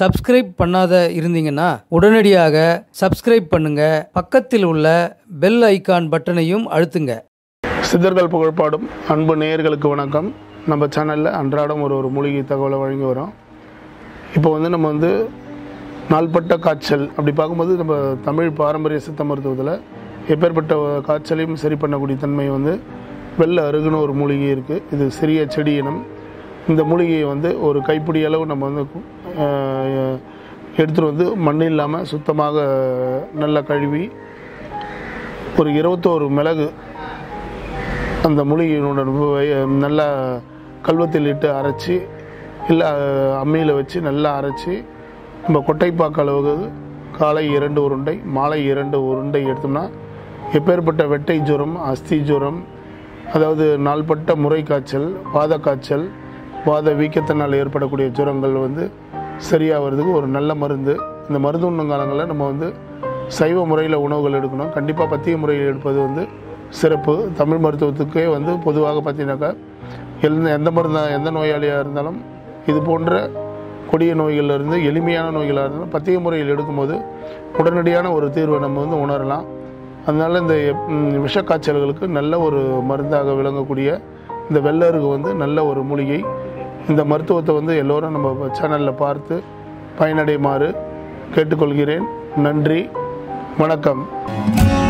subscribe பண்ணாத இருந்தீங்கன்னா உடனடியாக சப்ஸ்கிரைப் பண்ணுங்க பக்கத்தில் உள்ள பெல் ஐகான் பட்டனையும் அழுத்துங்க சித்தர்கள் புகழ்பாடும் அன்பு நேயர்களுக்கு வணக்கம் நம்ம சேனலில் அன்றாடம் ஒரு ஒரு மூலிகை தகவலை வழங்கி வரோம் இப்போ வந்து நம்ம வந்து நாள்பட்ட காய்ச்சல் அப்படி பார்க்கும்போது நம்ம தமிழ் பாரம்பரிய சித்த மருத்துவத்தில் எப்பேற்பட்ட காய்ச்சலையும் சரி பண்ணக்கூடிய தன்மை வந்து வெள்ளை அருகுன்னு ஒரு மூலிகை இருக்குது இது சிறிய செடி இனம் இந்த மூலிகையை வந்து ஒரு கைப்பிடி அளவு நம்ம வந்து ஆஹ், எடுத்துகிட்டு வந்து மண் இல்லாமல் சுத்தமாக நல்லா கழுவி ஒரு இருபத்தோரு மிளகு அந்த மூலிகையினோட வை- நல்லா கல்வத்தில் இட்டு அரைச்சி இல்லை அம்மியில் வச்சு நல்லா அரைச்சி நம்ம கொட்டைப்பாக்கு அளவுக்கு காலை இரண்டு உருண்டை மாலை இரண்டு உருண்டை எடுத்தோம்னா எப்பேற்பட்ட வெட்டை ஜுரம் அஸ்தி ஜுரம் அதாவது நாள்பட்ட முறை காய்ச்சல் வாத காய்ச்சல் வாத வீக்கத்தினால் ஏற்படக்கூடிய ஜுரங்கள் வந்து சரியாகிறதுக்கு ஒரு நல்ல மருந்து இந்த மருந்து உண்ணும் காலங்களில் நம்ம வந்து சைவ முறையில் உணவுகள் எடுக்கணும் கண்டிப்பாக பத்திய முறையில் எடுப்பது வந்து சிறப்பு தமிழ் மருத்துவத்துக்கே வந்து பொதுவாக பார்த்தீங்கன்னாக்கா எந்த எந்த மருந்தா எந்த நோயாளியாக இருந்தாலும் இது போன்ற கொடிய நோய்கள்ல இருந்து எளிமையான நோய்களாக இருந்தாலும் பத்திய முறையில் எடுக்கும்போது உடனடியான ஒரு தீர்வை நம்ம வந்து உணரலாம் அதனால இந்த ம், விஷக்காய்ச்சல்களுக்கு நல்ல ஒரு மருந்தாக விளங்கக்கூடிய இந்த வெள்ளருக்கு வந்து நல்ல ஒரு மூலிகை இந்த மருத்துவத்தை வந்து எல்லோரும் நம்ம சேனலில் பார்த்து பயனடையுமாறு கேட்டுக்கொள்கிறேன் நன்றி வணக்கம்